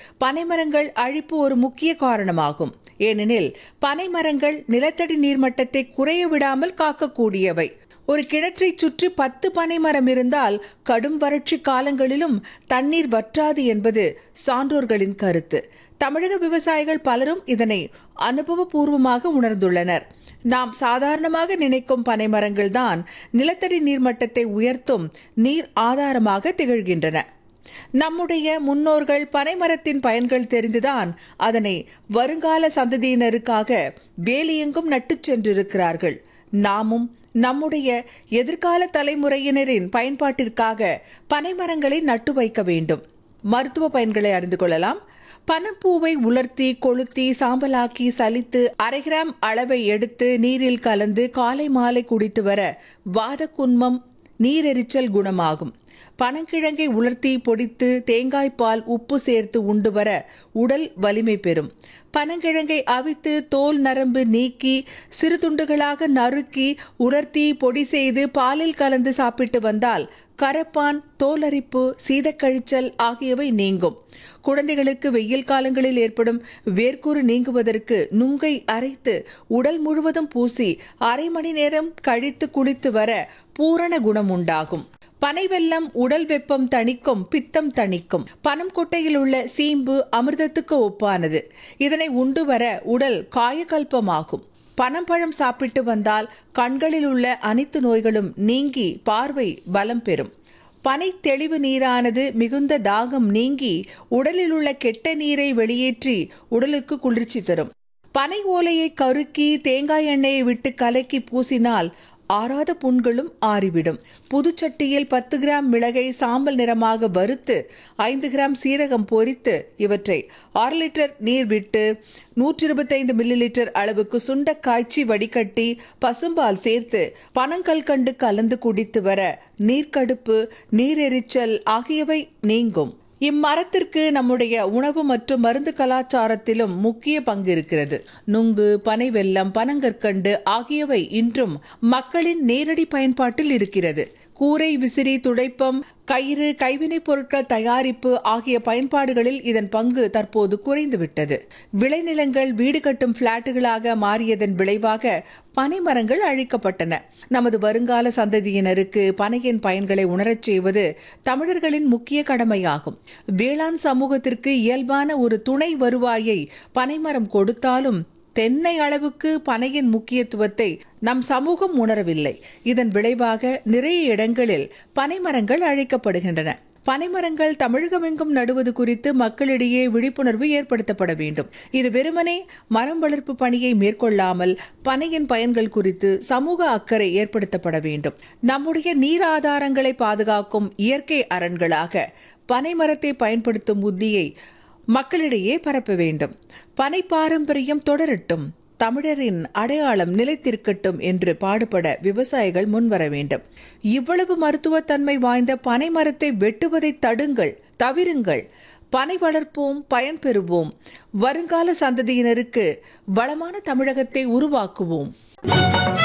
பனைமரங்கள் அழிப்பு ஒரு முக்கிய காரணமாகும் ஏனெனில் பனைமரங்கள் நிலத்தடி நீர்மட்டத்தை குறைய விடாமல் காக்கக்கூடியவை ஒரு கிணற்றை சுற்றி பத்து பனைமரம் இருந்தால் கடும் வறட்சி காலங்களிலும் தண்ணீர் வற்றாது என்பது சான்றோர்களின் கருத்து தமிழக விவசாயிகள் பலரும் இதனை அனுபவபூர்வமாக உணர்ந்துள்ளனர் நாம் சாதாரணமாக நினைக்கும் பனைமரங்கள் தான் நிலத்தடி நீர்மட்டத்தை உயர்த்தும் நீர் ஆதாரமாக திகழ்கின்றன நம்முடைய முன்னோர்கள் பனைமரத்தின் பயன்கள் தெரிந்துதான் அதனை வருங்கால சந்ததியினருக்காக வேலியெங்கும் நட்டுச் சென்றிருக்கிறார்கள் நாமும் நம்முடைய எதிர்கால தலைமுறையினரின் பயன்பாட்டிற்காக பனைமரங்களை நட்டு வைக்க வேண்டும் மருத்துவ பயன்களை அறிந்து கொள்ளலாம் பனப்பூவை உலர்த்தி கொளுத்தி சாம்பலாக்கி சலித்து அரை கிராம் அளவை எடுத்து நீரில் கலந்து காலை மாலை குடித்து வர வாதக்குன்மம் நீரெரிச்சல் குணமாகும் பனங்கிழங்கை உலர்த்தி பொடித்து தேங்காய் பால் உப்பு சேர்த்து உண்டு வர உடல் வலிமை பெறும் பனங்கிழங்கை அவித்து தோல் நரம்பு நீக்கி சிறு துண்டுகளாக நறுக்கி உலர்த்தி பொடி செய்து பாலில் கலந்து சாப்பிட்டு வந்தால் கரப்பான் தோலரிப்பு சீதக்கழிச்சல் ஆகியவை நீங்கும் குழந்தைகளுக்கு வெயில் காலங்களில் ஏற்படும் வேர்க்கூறு நீங்குவதற்கு நுங்கை அரைத்து உடல் முழுவதும் பூசி அரை மணி நேரம் கழித்து குளித்து வர பூரண குணம் உண்டாகும் பனை வெல்லம் உடல் வெப்பம் தணிக்கும் பித்தம் தணிக்கும் பனம் கொட்டையில் உள்ள சீம்பு அமிர்தத்துக்கு ஒப்பானது இதனை உண்டு வர உடல் காயகல்பமாகும் பனம்பழம் சாப்பிட்டு வந்தால் கண்களில் உள்ள அனைத்து நோய்களும் நீங்கி பார்வை பலம் பெறும் பனை தெளிவு நீரானது மிகுந்த தாகம் நீங்கி உடலில் உள்ள கெட்ட நீரை வெளியேற்றி உடலுக்கு குளிர்ச்சி தரும் பனை ஓலையை கருக்கி தேங்காய் எண்ணெயை விட்டு கலக்கி பூசினால் ஆறாத புண்களும் ஆறிவிடும் புதுச்சட்டியில் பத்து கிராம் மிளகை சாம்பல் நிறமாக வறுத்து ஐந்து கிராம் சீரகம் பொரித்து இவற்றை ஆறு லிட்டர் நீர் விட்டு நூற்றி இருபத்தைந்து மில்லி லிட்டர் அளவுக்கு சுண்ட காய்ச்சி வடிகட்டி பசும்பால் சேர்த்து பனங்கல்கண்டு கலந்து குடித்து வர நீர்க்கடுப்பு நீரெரிச்சல் ஆகியவை நீங்கும் இம்மரத்திற்கு நம்முடைய உணவு மற்றும் மருந்து கலாச்சாரத்திலும் முக்கிய பங்கு இருக்கிறது நுங்கு பனை வெல்லம் பனங்கற்கண்டு ஆகியவை இன்றும் மக்களின் நேரடி பயன்பாட்டில் இருக்கிறது கூரை விசிறி துடைப்பம் கயிறு கைவினைப் பொருட்கள் தயாரிப்பு ஆகிய பயன்பாடுகளில் இதன் பங்கு தற்போது குறைந்துவிட்டது விளைநிலங்கள் வீடு கட்டும் பிளாட்டுகளாக மாறியதன் விளைவாக பனைமரங்கள் அழிக்கப்பட்டன நமது வருங்கால சந்ததியினருக்கு பனையின் பயன்களை உணரச் செய்வது தமிழர்களின் முக்கிய கடமையாகும் வேளாண் சமூகத்திற்கு இயல்பான ஒரு துணை வருவாயை பனைமரம் கொடுத்தாலும் தென்னை அளவுக்கு பனையின் முக்கியத்துவத்தை நம் சமூகம் உணரவில்லை இதன் விளைவாக நிறைய இடங்களில் பனைமரங்கள் அழைக்கப்படுகின்றன பனைமரங்கள் தமிழகமெங்கும் நடுவது குறித்து மக்களிடையே விழிப்புணர்வு ஏற்படுத்தப்பட வேண்டும் இது வெறுமனே மரம் வளர்ப்பு பணியை மேற்கொள்ளாமல் பனையின் பயன்கள் குறித்து சமூக அக்கறை ஏற்படுத்தப்பட வேண்டும் நம்முடைய நீர் ஆதாரங்களை பாதுகாக்கும் இயற்கை அரண்களாக பனைமரத்தை பயன்படுத்தும் புத்தியை மக்களிடையே பரப்ப வேண்டும் பனை பாரம்பரியம் தொடரட்டும் தமிழரின் அடையாளம் நிலைத்திருக்கட்டும் என்று பாடுபட விவசாயிகள் முன்வர வேண்டும் இவ்வளவு மருத்துவத்தன்மை வாய்ந்த பனை மரத்தை வெட்டுவதை தடுங்கள் தவிருங்கள் பனை வளர்ப்போம் பயன்பெறுவோம் வருங்கால சந்ததியினருக்கு வளமான தமிழகத்தை உருவாக்குவோம்